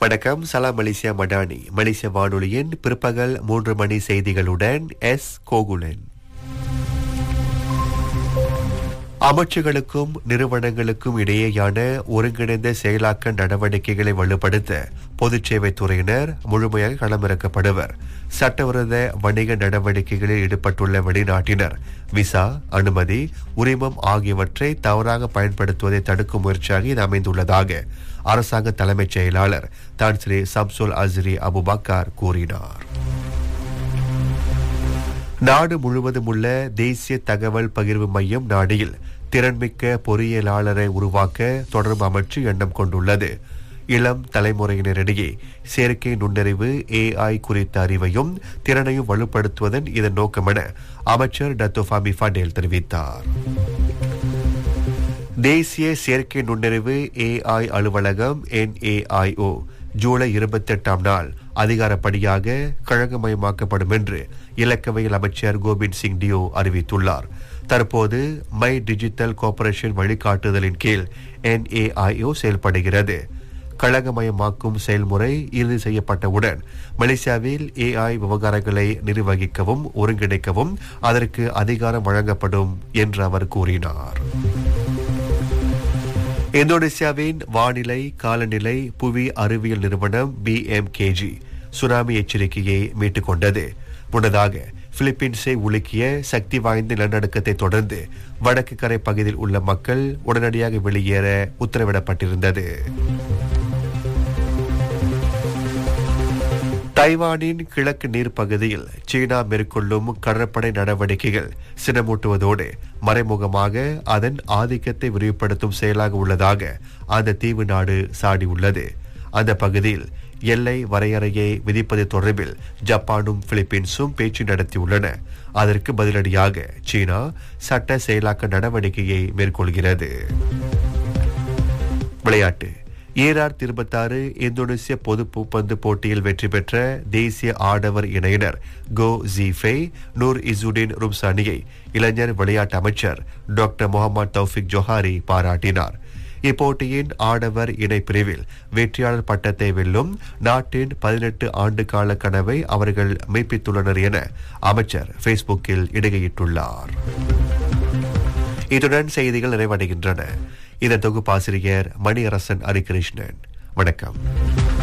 வணக்கம் சலாம் மலேசியா மடானி மலேசிய வானொலியின் பிற்பகல் மூன்று மணி செய்திகளுடன் எஸ் கோகுலன் அமைச்சுகளுக்கும் நிறுவனங்களுக்கும் இடையேயான ஒருங்கிணைந்த செயலாக்க நடவடிக்கைகளை வலுப்படுத்த பொதுச் சேவைத் துறையினர் முழுமையாக களமிறக்கப்படுவர் சட்டவிரோத வணிக நடவடிக்கைகளில் ஈடுபட்டுள்ள வெளிநாட்டினர் விசா அனுமதி உரிமம் ஆகியவற்றை தவறாக பயன்படுத்துவதை தடுக்கும் முயற்சியாக இது அமைந்துள்ளதாக அரசாங்க தலைமைச் செயலாளர் தான் ஸ்ரீ சம்சுல் அஸ்ரி அபுபக்கார் கூறினார் நாடு முழுவதும் உள்ள தேசிய தகவல் பகிர்வு மையம் நாடியில் திறன்மிக்க பொறியியலாளரை உருவாக்க தொடர்பு அமைச்சு எண்ணம் கொண்டுள்ளது இளம் தலைமுறையினரிடையே செயற்கை நுண்ணறிவு ஏஐ குறித்த அறிவையும் திறனையும் வலுப்படுத்துவதன் இதன் நோக்கமென அமைச்சர் டத்தோஃபாமி ஃபடேல் தெரிவித்தார் தேசிய செயற்கை நுண்ணறிவு ஏஐ அலுவலகம் என்ஏஐஓ ஜூலை இருபத்தெட்டாம் நாள் அதிகாரப்படியாக கழகமயமாக்கப்படும் என்று இலக்கவியல் அமைச்சர் கோபிந்த் சிங் டியோ அறிவித்துள்ளார் தற்போது மை டிஜிட்டல் கார்ப்பரேஷன் வழிகாட்டுதலின் கீழ் என்ஏஐஓ செயல்படுகிறது கழகமயமாக்கும் செயல்முறை இறுதி செய்யப்பட்டவுடன் மலேசியாவில் ஏஐ விவகாரங்களை நிர்வகிக்கவும் ஒருங்கிணைக்கவும் அதற்கு அதிகாரம் வழங்கப்படும் என்று அவர் கூறினார் இந்தோனேசியாவின் வானிலை காலநிலை புவி அறிவியல் நிறுவனம் பிஎம்கேஜி சுனாமி எச்சரிக்கையை மீட்டுக் கொண்டது முன்னதாக பிலிப்பீன்ஸை உலுக்கிய சக்தி வாய்ந்த நிலநடுக்கத்தை தொடர்ந்து வடக்கு கரை பகுதியில் உள்ள மக்கள் உடனடியாக வெளியேற உத்தரவிடப்பட்டிருந்தது தைவானின் கிழக்கு நீர் பகுதியில் சீனா மேற்கொள்ளும் கடற்படை நடவடிக்கைகள் சினமூட்டுவதோடு மறைமுகமாக அதன் ஆதிக்கத்தை விரிவுபடுத்தும் செயலாக உள்ளதாக அந்த தீவு நாடு சாடியுள்ளது அந்த பகுதியில் எல்லை வரையறையை விதிப்பது தொடர்பில் ஜப்பானும் பிலிப்பீன்ஸும் பேச்சு நடத்தியுள்ளன அதற்கு பதிலடியாக சீனா சட்ட செயலாக்க நடவடிக்கையை மேற்கொள்கிறது விளையாட்டு ஈரார் இருபத்தாறு இந்தோனேசிய பொது பூப்பந்து போட்டியில் வெற்றி பெற்ற தேசிய ஆடவர் இணையினர் கோ ஜீஃபே நூர் இசுடின் ரும்சானியை இளைஞர் விளையாட்டு அமைச்சர் டாக்டர் முகமது தௌஃபிக் ஜொஹாரி பாராட்டினார் இப்போட்டியின் ஆடவர் இணை பிரிவில் வெற்றியாளர் பட்டத்தை வெல்லும் நாட்டின் பதினெட்டு ஆண்டு கால கனவை அவர்கள் மெய்ப்பித்துள்ளனர் என அமைச்சர் ஃபேஸ்புக்கில் இடுகையிட்டுள்ளார் இத்துடன் செய்திகள் நிறைவடைகின்றன இதன் தொகுப்பாசிரியர் மணியரசன் ஹரிகிருஷ்ணன் வணக்கம்